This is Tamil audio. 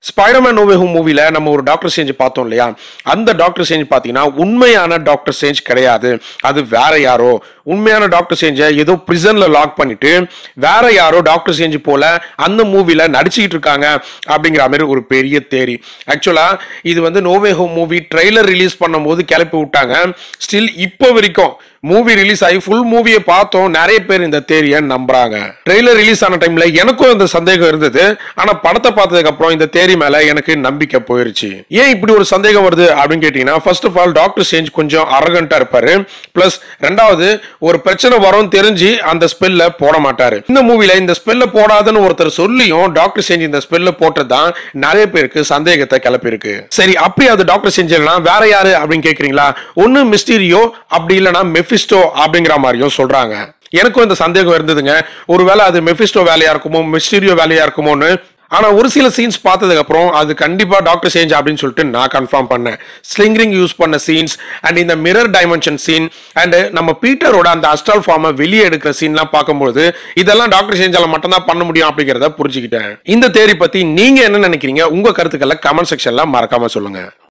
ஸ்பைடர்மேன் நோவே ஹோம் மூவில நம்ம ஒரு டாக்டர் சேஞ்ச் பார்த்தோம் இல்லையா அந்த டாக்டர் சேஞ்ச் பார்த்தீங்கன்னா உண்மையான டாக்டர் சேஞ்ச் கிடையாது அது வேற யாரோ உண்மையான டாக்டர் சேஞ்சை ஏதோ பிரிசன்ல லாக் பண்ணிட்டு வேற யாரோ டாக்டர் சேஞ்ச் போல அந்த மூவில நடிச்சுக்கிட்டு இருக்காங்க அப்படிங்கிற மாதிரி ஒரு பெரிய தேரி ஆக்சுவலா இது வந்து no way home movie trailer release பண்ணும்போது கிளப்பி விட்டாங்க ஸ்டில் இப்போ வரைக்கும் மூவி ரிலீஸ் ஆகி ஃபுல் மூவியை பார்த்தோம் நிறைய பேர் இந்த தேரியை நம்புறாங்க ட்ரெய்லர் ரிலீஸ் ஆன டைம்ல எனக்கும் இந்த சந்தேகம் இருந்தது ஆனா படத்தை பார்த்ததுக்கு அப்புறம் இந்த தேரி மேல எனக்கு நம்பிக்கை போயிருச்சு ஏன் இப்படி ஒரு சந்தேகம் வருது அப்படின்னு கேட்டீங்கன்னா first of all Doctor Strange கொஞ்சம் அரகண்டா இருப்பாரு பிளஸ் ரெண்டாவது ஒரு பிரச்சனை வரும் தெரிஞ்சு அந்த ஸ்பெல்ல போட மாட்டாரு இந்த மூவில இந்த ஸ்பெல்ல போடாதுன்னு ஒருத்தர் சொல்லியும் டாக்டர் சேஞ்ச் இந்த ஸ்பெல்ல போட்டதுதான் நிறைய பேருக்கு சந்தேகத்தை கிளப்பியிருக்கு சரி அப்படி அது டாக்டர் செஞ்சா வேற யாரு அப்படின்னு கேக்குறீங்களா ஒன்னு மிஸ்டீரியோ அப்படி இல்லைன்னா மெஃபிஸ்டோ அப்படிங்கிற மாதிரியும் சொல்றாங்க எனக்கும் இந்த சந்தேகம் இருந்ததுங்க ஒருவேளை அது மெஃபிஸ்டோ வேலையா இருக்குமோ மிஸ்டீரியோ வேலையா இருக்குமோன்னு ஆனா ஒரு சில சீன்ஸ் பார்த்ததுக்கு அப்புறம் அது கண்டிப்பா டாக்டர் சேஞ்ச் அப்படின்னு சொல்லிட்டு நான் கன்ஃபார்ம் பண்ணேன் ஸ்லிங்கரிங் யூஸ் பண்ண சீன்ஸ் அண்ட் இந்த மிரர் டைமென்ஷன் சீன் அண்ட் நம்ம பீட்டரோட அந்த அஸ்டால் ஃபார்மை வெளியே எடுக்கிற சீன்லாம் பார்க்கும்போது இதெல்லாம் டாக்டர் சேஞ்சால மட்டும்தான் பண்ண முடியும் அப்படிங்கிறத புரிஞ்சுக்கிட்டேன் இந்த தேரி பத்தி நீங்க என்ன நினைக்கிறீங்க உங்க கருத்துக்களை கமெண்ட் செக்ஷன்ல மறக்காம சொல்லுங்க